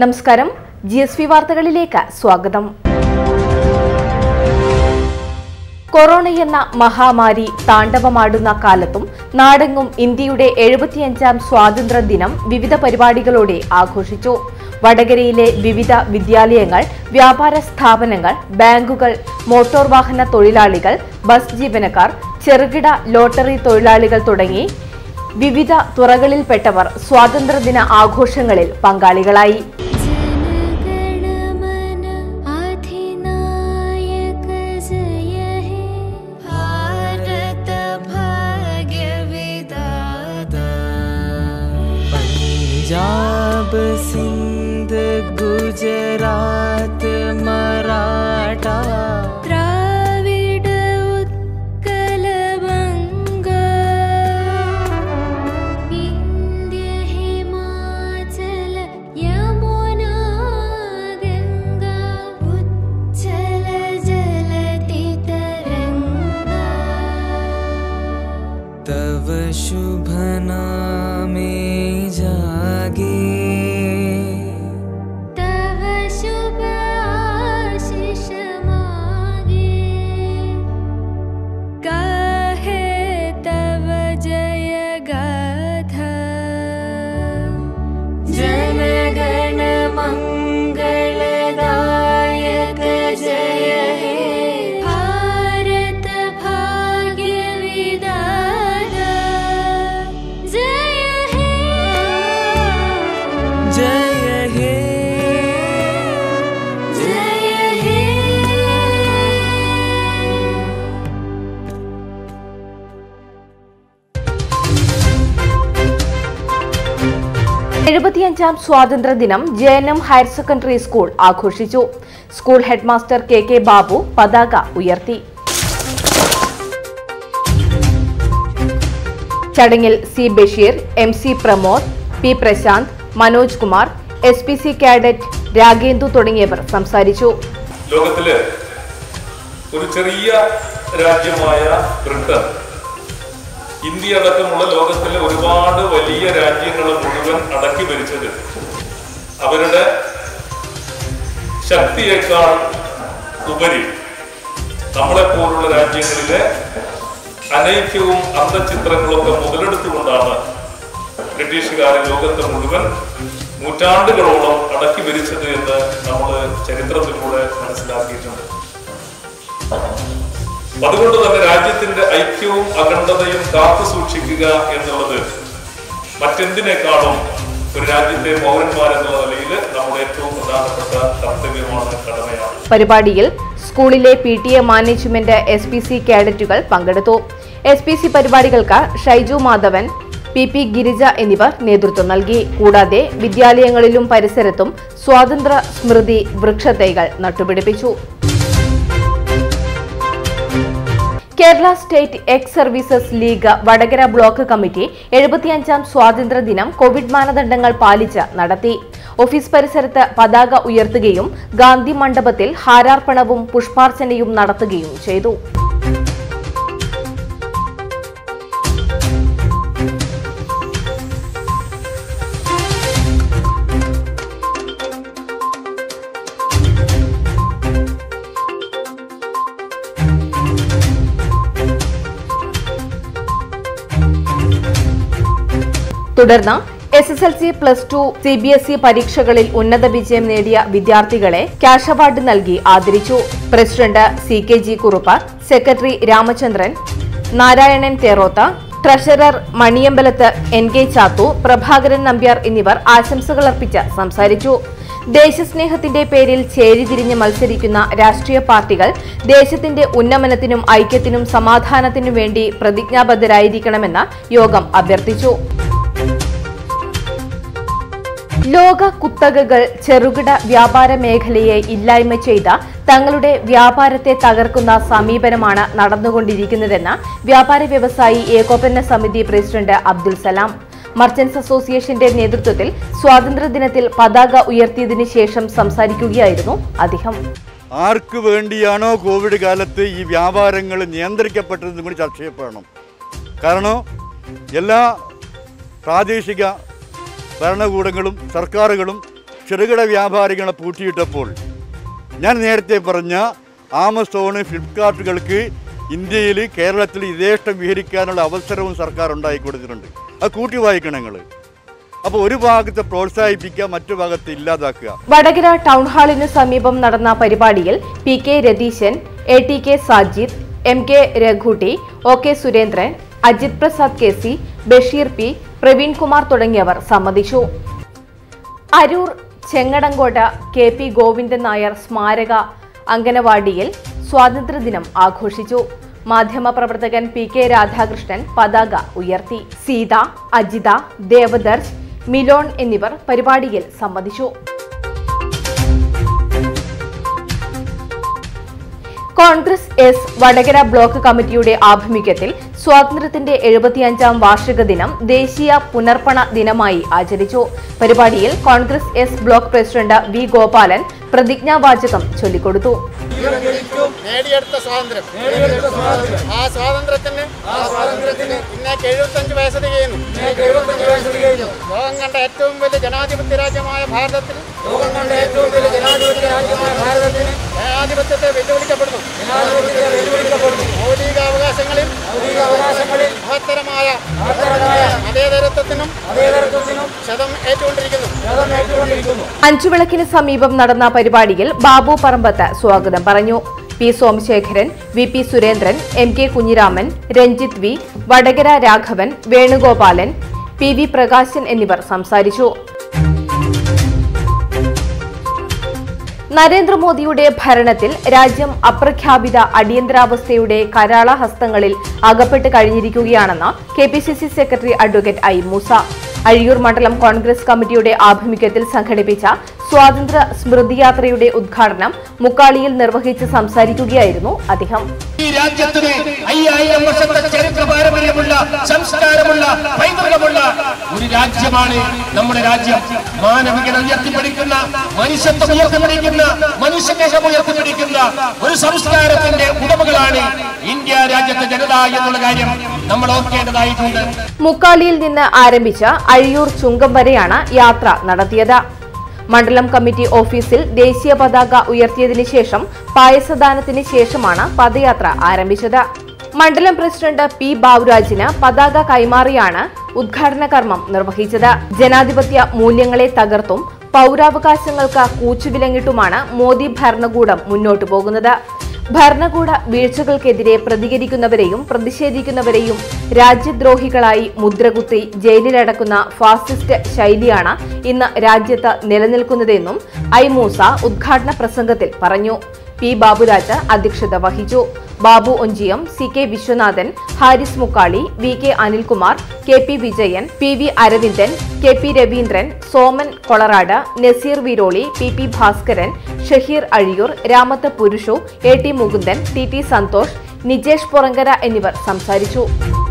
നമസ്കാരം G S V വാർത്തകളിലേക്ക് സ്വാഗതം കൊറോണ എന്ന മഹാമാരി താണ്ഡവമാടുന്ന കാലത്തും നാടെങ്ങും ഇന്ത്യയുടെ എഴുപത്തിയഞ്ചാം സ്വാതന്ത്ര്യ ദിനം വിവിധ പരിപാടികളോടെ ആഘോഷിച്ചു വടകരയിലെ വിവിധ വിദ്യാലയങ്ങൾ വ്യാപാര സ്ഥാപനങ്ങൾ ബാങ്കുകൾ മോട്ടോർ വാഹന തൊഴിലാളികൾ ബസ് ജീവനക്കാർ ചെറുകിട ലോട്ടറി തൊഴിലാളികൾ തുടങ്ങി വിവിധ തുറകളിൽപ്പെട്ടവർ സ്വാതന്ത്ര്യദിന ആഘോഷങ്ങളിൽ പങ്കാളികളായി जनगणमन अधिनायक जय हे भारत भाग्य विधाता पंजाब सिंध गुजरात मराठा द्राविड उत्कल बङ्ग विन्ध्य हिमाचल यमुना गङ्गा उच्चल जलति तरङ्गा तव शुभ नामे जागे तव शुभ आशिष मागे गाहे तव जय गाथा जनगण मङ्गलदायक जय हे भारत भाग्य विदाता जय हे जय हे जय हे എഴുപത്തിയഞ്ചാം സ്വാതന്ത്ര്യ ദിനം J N M higher secondary school ആഘോഷിച്ചു school headmaster K K Babu പതാക ഉയർത്തി ചടങ്ങിൽ C Basheer M C Pramod P Prashanth Manoj Kumar S P C cadet Ragendu തുടങ്ങിയവർ സംസാരിച്ചു ലോകത്തില് ഒരു ചെറിയ രാജ്യമായ ബ്രിട്ടൻ ഇന്ത്യ അടക്കമുള്ള ലോകത്തിലെ ഒരുപാട് വലിയ രാജ്യങ്ങൾ മുഴുവൻ അടക്കി ഭരിച്ചത് അവരുടെ ശക്തിയേക്കാൾ ഉപരി നമ്മളെപ്പോലുള്ള രാജ്യങ്ങളിലെ അനൈക്യവും അന്തചിത്രങ്ങളൊക്കെ മുതലെടുത്തുകൊണ്ടാണ് ബ്രിട്ടീഷുകാരെ ലോകത്തെ മുഴുവൻ നൂറ്റാണ്ടുകളോളം അടക്കി ഭരിച്ചത് എന്ന് നമ്മൾ ചരിത്രത്തിലൂടെ മനസ്സിലാക്കിയിട്ടുണ്ട് അതുകൊണ്ട് തന്നെ രാജ്യത്തിന്റെ ഐക്യവും അഖണ്ഡതയും കാത്തു സൂക്ഷിക്കുക എന്നുള്ളത് മറ്റെന്തിനേക്കാളും ഒരു രാജ്യത്തെ പൗരന്മാരെന്നുള്ള നിലയിൽ നമ്മുടെ ഏറ്റവും പ്രധാനപ്പെട്ട കർത്തവ്യമാണ് കടമയാണ് പരിപാടിയിൽ സ്കൂളിലെ P T A management S P C കാഡറ്റുകൾ പങ്കെടുത്തു എസ് പി സി പരിപാടികൾക്ക് ഷൈജു മാധവൻ പി പി ഗിരിജ എന്നിവർ നേതൃത്വം നൽകി കൂടാതെ വിദ്യാലയങ്ങളിലും പരിസരത്തും സ്വാതന്ത്ര്യ സ്മൃതി വൃക്ഷത്തൈകൾ നട്ടുപിടിപ്പിച്ചു Kerala state ex services league Vadakara block committee എഴുപത്തിയഞ്ചാം സ്വാതന്ത്ര്യ ദിനം കോവിഡ് മാനദണ്ഡങ്ങൾ പാലിച്ച് നടത്തി ഓഫീസ് പരിസരത്ത് പതാക ഉയർത്തുകയും ഗാന്ധി മണ്ഡപത്തിൽ ഹാരാർപ്പണവും പുഷ്പാർച്ചനയും നടത്തുകയും ചെയ്തു തുടർന്ന് S S L C plus two C B S E പരീക്ഷകളിൽ ഉന്നത വിജയം നേടിയ വിദ്യാർത്ഥികളെ ക്യാഷ് അവാർഡ് നൽകി ആദരിച്ചു president C K G Kurup secretary Ramachandran Narayanan Therotha treasurer Maniyambalath N K Chathu Prabhakaran Nambiar എന്നിവർ ആശംസകൾ അർപ്പിച്ച് സംസാരിച്ചു ദേശസ്നേഹത്തിന്റെ പേരിൽ ചേരിതിരിഞ്ഞ് മത്സരിക്കുന്ന രാഷ്ട്രീയ പാർട്ടികൾ ദേശത്തിന്റെ ഉന്നമനത്തിനും ഐക്യത്തിനും സമാധാനത്തിനും വേണ്ടി പ്രതിജ്ഞാബദ്ധരായിരിക്കണമെന്ന് യോഗം അഭ്യർത്ഥിച്ചു ലോക കുത്തകകൾ ചെറുകിട വ്യാപാര മേഖലയെ ഇല്ലായ്മ ചെയ്ത തങ്ങളുടെ വ്യാപാരത്തെ തകർക്കുന്ന സമീപനമാണ് നടന്നുകൊണ്ടിരിക്കുന്നതെന്ന് വ്യാപാര വ്യവസായി ഏകോപന സമിതി പ്രസിഡന്റ് അബ്ദുൽ സലാം മർച്ചന്റ്സ് അസോസിയേഷന്റെ നേതൃത്വത്തിൽ സ്വാതന്ത്ര്യദിനത്തിൽ പതാക ഉയർത്തിയതിനു ശേഷം സംസാരിക്കുകയായിരുന്നു അദ്ദേഹം ആർക്ക് വേണ്ടിയാണോ കോവിഡ് കാലത്ത് ഈ വ്യാപാരങ്ങൾ നിയന്ത്രിക്കപ്പെട്ടതെന്നും കൂടി ചർച്ച ചെയ്യപ്പെടണം കാരണം എല്ലാ പ്രാദേശിക ഭരണകൂടങ്ങളും സർക്കാരുകളും ചെറുകിട വ്യാപാരികളെ പൂട്ടിയിട്ടപ്പോൾ ഞാൻ നേരത്തെ പറഞ്ഞ ആമസോണ് ഫ്ലിപ്കാർട്ടുകൾക്ക് ഇന്ത്യയിൽ കേരളത്തിൽ യഥേഷ്ടം വിഹരിക്കാനുള്ള അവസരവും സർക്കാർ ഉണ്ടാക്കി കൊടുത്തിട്ടുണ്ട് അത് കൂട്ടി വായിക്കണം നിങ്ങൾ അപ്പോൾ ഒരു ഭാഗത്ത് പ്രോത്സാഹിപ്പിക്കുക മറ്റു ഭാഗത്ത് ഇല്ലാതാക്കുക വടകര ടൗൺ ഹാളിന് സമീപം നടന്ന പരിപാടിയിൽ P K Ratheeshan A T K Sajid M K Raghutty O K Surendran Ajith Prasad K C Basheer P Praveen Kumar തുടങ്ങിയവർ സംബന്ധിച്ചു അരൂർ ചെങ്ങടങ്കോട്ട കെ പി ഗോവിന്ദൻ നായർ സ്മാരക അങ്കനവാടിയിൽ സ്വാതന്ത്ര്യദിനം ആഘോഷിച്ചു മാധ്യമപ്രവർത്തകൻ പി കെ രാധാകൃഷ്ണൻ പതാക ഉയർത്തി സീത അജിത ദേവദർശ് മിലോൺ എന്നിവർ പരിപാടിയിൽ സംബന്ധിച്ചു കോൺഗ്രസ് എസ് വടകര ബ്ലോക്ക് കമ്മിറ്റിയുടെ ആഭിമുഖ്യത്തിൽ സ്വാതന്ത്ര്യത്തിന്റെ എഴുപത്തിയഞ്ചാം വാർഷിക ദിനം ദേശീയ പുനർപ്പണ ദിനമായി ആചരിച്ചു പരിപാടിയിൽ Congress S block president V Gopalan പ്രതിജ്ഞാവാചകം ചൊല്ലിക്കൊടുത്തു നേടിയെടുത്ത സ്വാതന്ത്ര്യം ആ സ്വാതന്ത്ര്യത്തിന് ആ സ്വാതന്ത്ര്യത്തിന് ഇന്നേക്ക് എഴുപത്തഞ്ച് വയസ്സ് തികയുന്നു ലോകം കണ്ട ഏറ്റവും വലിയ ജനാധിപത്യ രാജ്യമായ ഭാരതത്തിൽ ലോകം കണ്ട ഏറ്റവും വലിയ ജനാധിപത്യ രാജ്യമായ ഭാരതത്തിന് ജനാധിപത്യത്തെ വെല്ലുവിളിക്കപ്പെടുന്നു ജനാധിപത്യത്തെ വെല്ലുവിളിക്കപ്പെടുന്നു മൗലിക അവകാശങ്ങളിൽ മൗലിക അവകാശങ്ങളിൽ മഹത്തരമായ മഹത്തരമായ മതേതരത്വത്തിനും മതേതരത്വത്തിനും ക്ഷതം ഏറ്റുകൊണ്ടിരിക്കുന്നു ക്ഷതം ഏറ്റുകൊണ്ടിരിക്കുന്നു അഞ്ചുവിളക്കിന് സമീപം നടന്ന പരിപാടിയിൽ ബാബു പറമ്പത്ത് സ്വാഗതം പറഞ്ഞു P Somasekharan V P Surendran M K Kunhiraman Ranjith V Vadakara Raghavan Venugopalan P V Prakashan എന്നിവർ സംസാരിച്ചു നരേന്ദ്രമോദിയുടെ ഭരണത്തിൽ രാജ്യം അപ്രഖ്യാപിത അടിയന്തരാവസ്ഥയുടെ കരാള ഹസ്തങ്ങളിൽ അകപ്പെട്ട് കഴിഞ്ഞിരിക്കുകയാണെന്ന് K P C C secretary advocate I Moosa Azhiyur മണ്ഡലം കോൺഗ്രസ് കമ്മിറ്റിയുടെ ആഭിമുഖ്യത്തിൽ സംഘടിപ്പിച്ച സ്വാതന്ത്ര്യ സ്മൃതിയാത്രയുടെ ഉദ്ഘാടനം മുക്കാളിയിൽ നിർവഹിച്ച് സംസാരിക്കുകയായിരുന്നു അദ്ദേഹം ഈ രാജ്യത്തിന് അയ്യായിരം വർഷത്തെ ചരിത്ര പാരമ്പര്യമുള്ള സംസ്കാരമുള്ള പൈതൃകമുള്ള ഒരു രാജ്യമാണ് നമ്മുടെ രാജ്യം മാനവികത ഉയർത്തിപ്പിടിക്കുന്ന മനുഷ്യത്വം ഉയർത്തിപ്പിടിക്കുന്ന മനുഷ്യസ്നേഹം ഉയർത്തിപ്പിടിക്കുന്ന ഒരു സംസ്കാരത്തിന്റെ ഉടമകളാണ് ഇന്ത്യ രാജ്യത്തെ ജനത എന്നുള്ള കാര്യം നമ്മൾ ഓർക്കേണ്ടതായിട്ടുണ്ട് മുക്കാലിയിൽ നിന്ന് ആരംഭിച്ച അഴിയൂർ ചുങ്കം വരെയാണ് യാത്ര നടത്തിയത് മണ്ഡലം കമ്മിറ്റി ഓഫീസിൽ ദേശീയ പതാക ഉയർത്തിയതിനു ശേഷം പായസദാനത്തിന് ശേഷമാണ് പദയാത്ര ആരംഭിച്ചത് മണ്ഡലം പ്രസിഡന്റ് പി ബാബുരാജിന് പതാക കൈമാറിയാണ് ഉദ്ഘാടന കർമ്മം നിർവഹിച്ചത് ജനാധിപത്യ മൂല്യങ്ങളെ തകർത്തും പൗരാവകാശങ്ങൾക്ക് കൂച്ചുവിലങ്ങിട്ടുമാണ് മോദി ഭരണകൂടം മുന്നോട്ടു പോകുന്നത് ഭരണകൂട വീഴ്ചകൾക്കെതിരെ പ്രതികരിക്കുന്നവരെയും പ്രതിഷേധിക്കുന്നവരെയും രാജ്യദ്രോഹികളായി മുദ്രകുത്തി ജയിലിലടക്കുന്ന ഫാസിസ്റ്റ് ശൈലിയാണ് ഇന്ന് രാജ്യത്ത് നിലനിൽക്കുന്നതെന്നും ഐ മൂസ ഉദ്ഘാടന പ്രസംഗത്തിൽ പറഞ്ഞു പി ബാബുരാജ് അധ്യക്ഷത വഹിച്ചു Babu Onchiyam C K Viswanathan Haris Mukkali V K Anilkumar K P Vijayan P V Aravindan K P Raveendran Soman Kolarad Naseer Viroli P P Bhaskaran Shaheer Azhiyur Ramath Purushu A T Mukundan T T Santhosh Nijesh Porankara എന്നിവർ സംസാരിച്ചു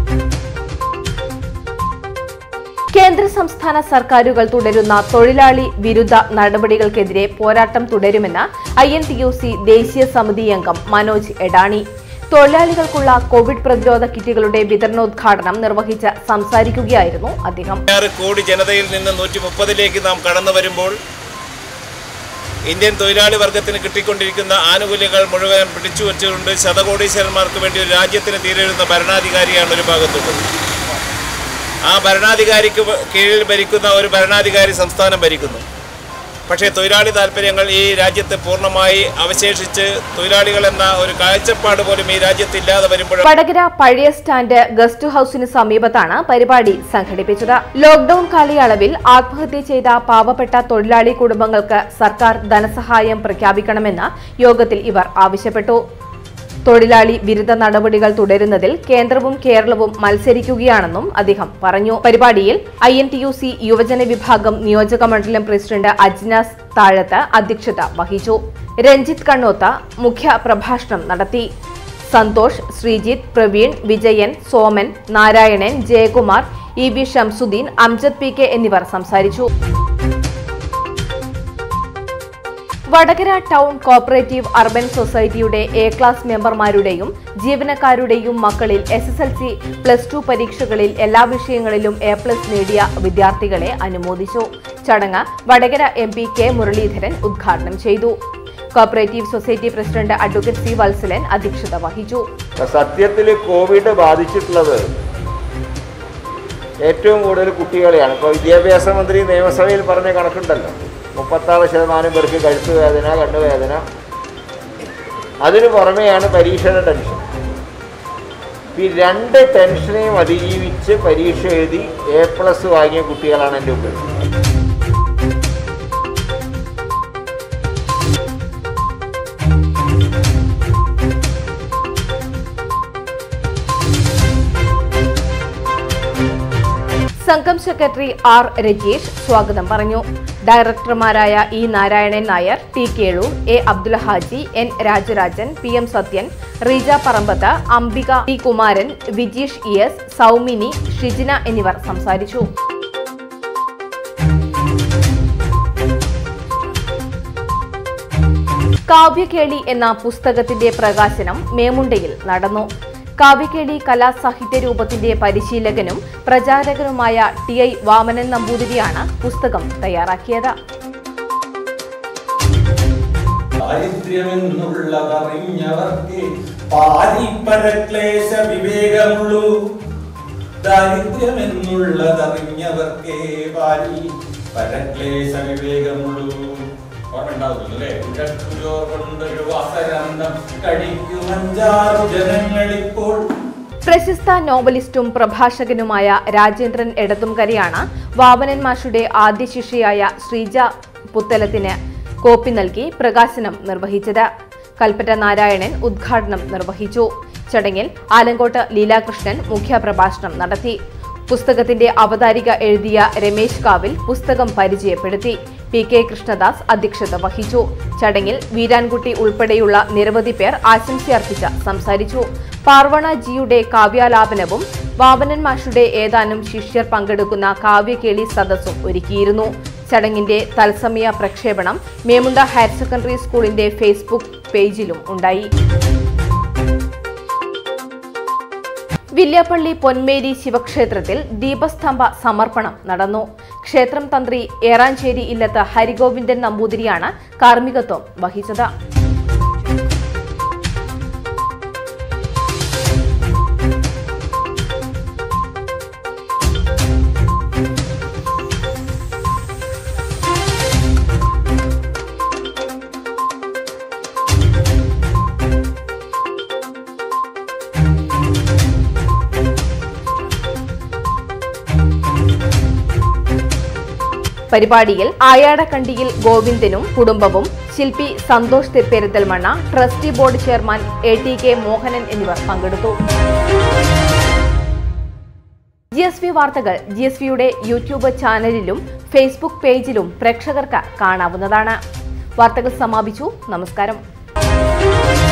കേന്ദ്ര സംസ്ഥാന സർക്കാരുകൾ തുടരുന്ന തൊഴിലാളി വിരുദ്ധ നടപടികൾക്കെതിരെ പോരാട്ടം തുടരുമെന്ന് I N T U C ദേശീയ സമിതി അംഗം മനോജ് എഡാണി തൊഴിലാളികൾക്കുള്ള കോവിഡ് പ്രതിരോധ കിറ്റുകളുടെ വിതരണോദ്ഘാടനം നിർവഹിച്ച് സംസാരിക്കുകയായിരുന്നു അദ്ദേഹം ആറ് കോടി ജനതയിൽ നിന്ന് നൂറ്റി മുപ്പതിലേക്ക് നാം കടന്നു വരുമ്പോൾ ഇന്ത്യൻ തൊഴിലാളി വർഗത്തിന് കിട്ടിക്കൊണ്ടിരിക്കുന്ന ആനുകൂല്യങ്ങൾ മുഴുവൻ പിടിച്ചു വച്ചുകൊണ്ട് ശതകോടീശ്വരന്മാർക്ക് വേണ്ടി ഒരു രാജ്യത്തിന് തീരെഴുന്ന ഭരണാധികാരിയാണ് ഒരു ഭാഗത്തുള്ളത് ആ ഭരണാധികാരിക്ക് കീഴിൽ ഭരിക്കുന്ന ഒരു ഭരണാധികാരി സംസ്ഥാനം ഭരിക്കുന്നു പക്ഷേ തൊഴിലാളി താല്പര്യങ്ങൾ ഈ രാജ്യത്ത് പൂർണ്ണമായി അവശേഷിച്ച് തൊഴിലാളികൾ എന്ന ഒരു കാഴ്ചപ്പാട് പോലും ഈ രാജ്യത്ത് ഇല്ലാതെ വരുമ്പോൾ വടകര പഴയ സ്റ്റാൻഡ് ഗസ്റ്റ് ഹൌസിന് സമീപത്താണ് പരിപാടി സംഘടിപ്പിച്ചത് ലോക്ഡൌൺ കാലയളവിൽ ആത്മഹത്യ ചെയ്ത പാവപ്പെട്ട തൊഴിലാളി കുടുംബങ്ങൾക്ക് സർക്കാർ ധനസഹായം പ്രഖ്യാപിക്കണമെന്ന് യോഗത്തിൽ ഇവർ ആവശ്യപ്പെട്ടു തൊഴിലാളി വിരുദ്ധ നടപടികൾ തുടരുന്നതിൽ കേന്ദ്രവും കേരളവും മത്സരിക്കുകയാണെന്നും അദ്ദേഹം പറഞ്ഞു പരിപാടിയിൽ I N T U C യുവജന വിഭാഗം നിയോജക മണ്ഡലം പ്രസിഡന്റ് അജ്നാസ് താഴത്ത് അധ്യക്ഷത വഹിച്ചു രഞ്ജിത്ത് കണ്ണോത്ത മുഖ്യ പ്രഭാഷണം നടത്തി Santhosh Sreejith Praveen Vijayan Soman Narayanan Jayakumar E V Shamsuddin Amjad P K എന്നിവർ സംസാരിച്ചു വടകര ടൗൺ കോപ്പറേറ്റീവ് അർബൻ സൊസൈറ്റിയുടെ എ ക്ലാസ് മെമ്പർമാരുടെയും ജീവനക്കാരുടെയും മക്കളിൽ S S L C plus two പരീക്ഷകളിൽ എല്ലാ വിഷയങ്ങളിലും എ പ്ലസ് നേടിയ വിദ്യാർത്ഥികളെ അനുമോദിച്ചു ചടങ്ങ് Vadakara M P K Muraleedharan ഉദ്ഘാടനം ചെയ്തു cooperative society president advocate C Valsalan അധ്യക്ഷത വഹിച്ചു സത്യത്തിൽ കോവിഡ് ബാധിച്ചിട്ടുള്ളത് ഏറ്റവും കൂടുതൽ കുട്ടികളെയാണ് ഇപ്പോൾ വിദ്യാഭ്യാസ മന്ത്രി നിയമസഭയിൽ പറഞ്ഞ കണക്കുണ്ടല്ലോ മുപ്പത്താറ് ശതമാനം പേർക്ക് കഴുത്ത് വേദന കണ്ണുവേദന അതിനു പുറമെയാണ് പരീക്ഷയുടെ ടെൻഷൻ ഈ രണ്ട് ടെൻഷനെയും അതിജീവിച്ച് പരീക്ഷ എഴുതി എ പ്ലസ് വാങ്ങിയ കുട്ടികളാണ് എൻ്റെ മുമ്പിൽ സംഘം സെക്രട്ടറി ആർ രജേഷ് സ്വാഗതം പറഞ്ഞു ഡയറക്ടർമാരായ E Narayanan Nair T Kelu A Abdul Haji N Rajarajan P M Sathyan Reeja Parambath Ambika T Kumaran Vijeesh E S Soumini Shijina എന്നിവർ സംസാരിച്ചു കാവ്യകേളി എന്ന പുസ്തകത്തിന്റെ പ്രകാശനം മേമുണ്ടയിൽ നടന്നു കാവ്യകേളി കലാസാഹിത്യ രൂപത്തിന്റെ പരിശീലകനും പ്രചാരകനുമായ ടി ഐ വാമനൻ നമ്പൂതിരിയാണ് പുസ്തകം തയ്യാറാക്കിയത് ദാരിദ്ര്യമെന്നുള്ളതറിഞ്ഞവർക്ക് പാരിപ്പരക്ലേശ വിവേകമുള്ളൂ ദാരിദ്ര്യമെന്നുള്ളതറിഞ്ഞവർക്കേ പാരി പരക്ലേശ വിവേകമുള്ളൂ ഓർമ്മയുണ്ടാവുമല്ലോ അല്ലേ ഉഴക്കുരോ കൊണ്ടൊരു വാസരന്തം കഴിക്കുമഞ്ചാറു ജനങ്ങളിപ്പോൾ പ്രശസ്ത നോവലിസ്റ്റും പ്രഭാഷകനുമായ രാജേന്ദ്രൻ എടത്തുംകരയാണ് വാമനൻ മാഷുടെ ആദ്യ ശിഷ്യയായ ശ്രീജ പുത്തലത്തിന് കോപ്പി നൽകി പ്രകാശനം നിർവഹിച്ചത് കൽപ്പറ്റ നാരായണൻ ഉദ്ഘാടനം നിർവഹിച്ചു ചടങ്ങിൽ ആലങ്കോട്ട് ലീലാകൃഷ്ണൻ മുഖ്യപ്രഭാഷണം നടത്തി പുസ്തകത്തിന്റെ അവതാരിക എഴുതിയ രമേശ് കാവിൽ പുസ്തകം പരിചയപ്പെടുത്തി പി കെ കൃഷ്ണദാസ് അധ്യക്ഷത വഹിച്ചു ചടങ്ങിൽ വീരാൻകുട്ടി ഉൾപ്പെടെയുള്ള നിരവധി പേർ ആശംസയർപ്പിച്ച് സംസാരിച്ചു പാർവണ ജിയുടെ കാവ്യാലാപനവും വാമനൻ മാഷുടെ ഏതാനും ശിഷ്യർ പങ്കെടുക്കുന്ന കാവ്യകേളി സദസ്സും ഒരുക്കിയിരുന്നു ചടങ്ങിന്റെ തത്സമയ പ്രക്ഷേപണം മേമുണ്ട ഹയർ സെക്കൻഡറി സ്കൂളിന്റെ ഫേസ്ബുക്ക് പേജിലും ഉണ്ടായി വില്യാപ്പള്ളി പൊന്മേരി ശിവക്ഷേത്രത്തിൽ ദീപസ്തംഭ സമർപ്പണം നടന്നു ക്ഷേത്രം തന്ത്രി ഏറാഞ്ചേരി ഇല്ലത്ത് ഹരിഗോവിന്ദൻ നമ്പൂതിരിയാണ് കാർമ്മികത്വം വഹിച്ചത് പരിപാടിയിൽ ആയാടക്കണ്ടിയിൽ ഗോവിന്ദനും കുടുംബവും ശില്പി സന്തോഷ് തെപ്പേരുത്തൽമണ്ണ trustee board chairman A T K Mohanan എന്നിവർ പങ്കെടുത്തു ജി എസ് വി വാർത്തകൾ ജി എസ് വിയുടെ യൂട്യൂബ് ചാനലിലും ഫേസ്ബുക്ക് പേജിലും പ്രേക്ഷകർക്ക് കാണാവുന്നതാണ് വാർത്തകൾ സമാപിച്ചു നമസ്കാരം